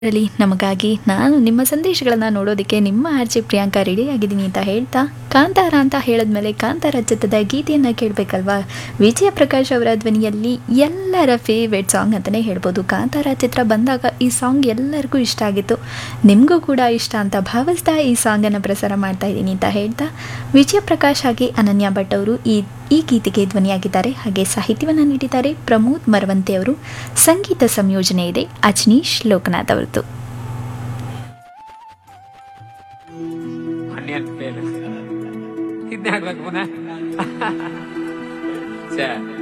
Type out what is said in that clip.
ರಲ್ಲಿ ನಮಗಾಗಿ ನಾನು ನಿಮ್ಮ ಸಂದೇಶಗಳನ್ನು ನೋಡೋದಕ್ಕೆ ನಿಮ್ಮ ಆರ್ಜೆ ಪ್ರಿಯಾಂಕಾ ರೆಡಿ ಆಗಿದ್ದೀನಿ ಅಂತ ಹೇಳ್ತಾ ಕಾಂತಾರ ಅಂತ ಹೇಳಿದ್ಮೇಲೆ ಕಾಂತಾರ ಚಿತ್ರದ ಗೀತೆಯನ್ನು ಕೇಳಬೇಕಲ್ವಾ ವಿಜಯ ಪ್ರಕಾಶ್ ಅವರ ಧ್ವನಿಯಲ್ಲಿ ಎಲ್ಲರ ಫೇವ್ರೆಟ್ ಸಾಂಗ್ ಅಂತಲೇ ಹೇಳ್ಬೋದು ಕಾಂತಾರ ಚಿತ್ರ ಬಂದಾಗ ಈ ಸಾಂಗ್ ಎಲ್ಲರಿಗೂ ಇಷ್ಟ ಆಗಿತ್ತು ನಿಮಗೂ ಕೂಡ ಇಷ್ಟ ಅಂತ ಭಾವಿಸ್ತಾ ಈ ಸಾಂಗನ್ನು ಪ್ರಸಾರ ಮಾಡ್ತಾ ಇದ್ದೀನಿ ಅಂತ ಹೇಳ್ತಾ ವಿಜಯ ಪ್ರಕಾಶ್ ಹಾಗೆ ಅನನ್ಯ ಭಟ್ ಅವರು ಈ ಈ ಗೀತೆಗೆ ಧ್ವನಿಯಾಗಿದ್ದಾರೆ ಹಾಗೆ ಸಾಹಿತ್ಯವನ್ನು ನೀಡಿದ್ದಾರೆ ಪ್ರಮೋದ್ ಮರವಂತೆ ಅವರು ಸಂಗೀತ ಸಂಯೋಜನೆ ಇದೆ ಅಜ್ನೀಶ್ ಲೋಕನಾಥ್ ಅವರದ್ದು ಆನಿಯನ್ ಫೇಲ್ ಇದನ್ನೇ ಹಾಕ್ಬೇಕು ಪುನಃ ಛೇ